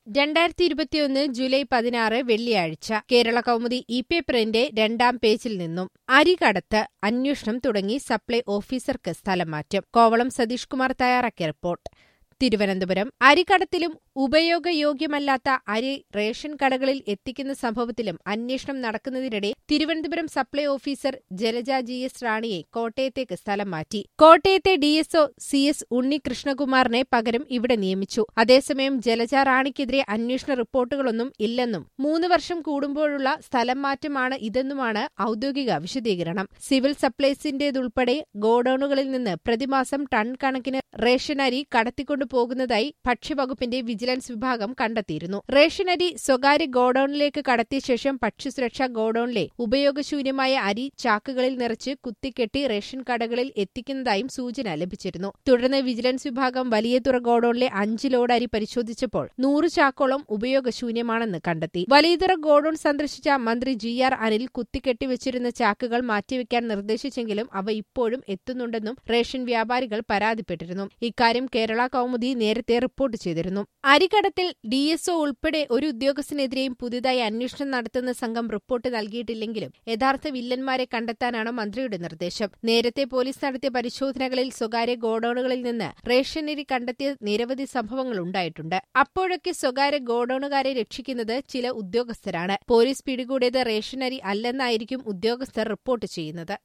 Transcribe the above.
രണ്ടായിരത്തി ഇരുപത്തിയൊന്ന് ജൂലൈ പതിനാറ് വെള്ളിയാഴ്ച കേരള കൗമുദി ഇ പേപ്പറിന്റെ രണ്ടാം പേജിൽ നിന്നും അരികടത്ത് അന്വേഷണം തുടങ്ങി സപ്ലൈ ഓഫീസർക്ക് സ്ഥലം മാറ്റം കോവളം സതീഷ് കുമാർ തയ്യാറാക്കിയ റിപ്പോർട്ട് തിരുവനന്തപുരം അരികടത്തിലും ഉപയോഗയോഗ്യമല്ലാത്ത അരി റേഷൻ കടകളിൽ എത്തിക്കുന്ന സംഭവത്തിലും അന്വേഷണം നടക്കുന്നതിനിടെ Thiruvananthapuram supply officer Jalaja G S റാണിയെ കോട്ടയത്തേക്ക് സ്ഥലം മാറ്റി കോട്ടയത്തെ ഡിഎസ്ഒ സി എസ് ഉണ്ണികൃഷ്ണകുമാറിനെ പകരം ഇവിടെ നിയമിച്ചു അതേസമയം ജലജ റാണിക്കെതിരെ അന്വേഷണ റിപ്പോർട്ടുകളൊന്നും ഇല്ലെന്നും മൂന്ന് വർഷം കൂടുമ്പോഴുള്ള സ്ഥലം മാറ്റമാണ് ഇതെന്നുമാണ് ഔദ്യോഗിക വിശദീകരണം സിവിൽ സപ്ലൈസിന്റേതുൾപ്പെടെ ഗോഡൌണുകളിൽ നിന്ന് പ്രതിമാസം ടൺ കണക്കിന് റേഷൻ അരി കടത്തിക്കൊണ്ടു പോകുന്നതായി ഭക്ഷ്യവകുപ്പിന്റെ വിജിലൻസ് വിഭാഗം കണ്ടെത്തിയിരുന്നു റേഷൻ അരി സ്വകാര്യ ഗോഡൌണിലേക്ക് കടത്തിയ ശേഷം ഭക്ഷ്യസുരക്ഷാ ഗോഡൌണിലെ ഉപയോഗശൂന്യമായ അരി ചാക്കുകളിൽ നിറച്ച് കുത്തിക്കെട്ടി റേഷൻ കടകളിൽ എത്തിക്കുന്നതായും സൂചന ലഭിച്ചിരുന്നു തുടർന്ന് വിജിലൻസ് വിഭാഗം വലിയതുറ ഗോഡൌണിലെ അഞ്ച് ലോഡ് അരി പരിശോധിച്ചപ്പോൾ നൂറ് ചാക്കോളം ഉപയോഗശൂന്യമാണെന്ന് കണ്ടെത്തി വലിയതുറ ഗോഡൌൺ സന്ദർശിച്ച മന്ത്രി ജി ആർ അനിൽ കുത്തിക്കെട്ടിവച്ചിരുന്ന ചാക്കുകൾ മാറ്റിവെക്കാൻ നിർദ്ദേശിച്ചെങ്കിലും അവ ഇപ്പോഴും എത്തുന്നുണ്ടെന്നും റേഷൻ വ്യാപാരികൾ പരാതിപ്പെട്ടിരുന്നു ഇക്കാര്യം കേരള കൗമുദി നേരത്തെ റിപ്പോർട്ട് ചെയ്തിരുന്നു അരികടത്തിൽ ഡിഎസ്ഒ ഉൾപ്പെടെ ഒരു ഉദ്യോഗസ്ഥനെതിരെയും പുതുതായി അന്വേഷണം നടത്തുന്ന സംഘം റിപ്പോർട്ട് നൽകിയിട്ടില്ലെങ്കിലും യഥാർത്ഥ വില്ലന്മാരെ കണ്ടെത്താനാണ് മന്ത്രിയുടെ നിർദ്ദേശം നേരത്തെ പോലീസ് നടത്തിയ പരിശോധനകളിൽ സ്വകാര്യ ഗോഡൌണുകളിൽ നിന്ന് റേഷനരി കണ്ടെത്തിയ നിരവധി സംഭവങ്ങൾ ഉണ്ടായിട്ടുണ്ട് അപ്പോഴൊക്കെ സ്വകാര്യ ഗോഡൌണുകാരെ രക്ഷിക്കുന്നത് ചില ഉദ്യോഗസ്ഥരാണ് പോലീസ് പിടികൂടിയത് റേഷനരി അല്ലെന്നായിരിക്കും ഉദ്യോഗസ്ഥർ റിപ്പോർട്ട് ചെയ്യുന്നത്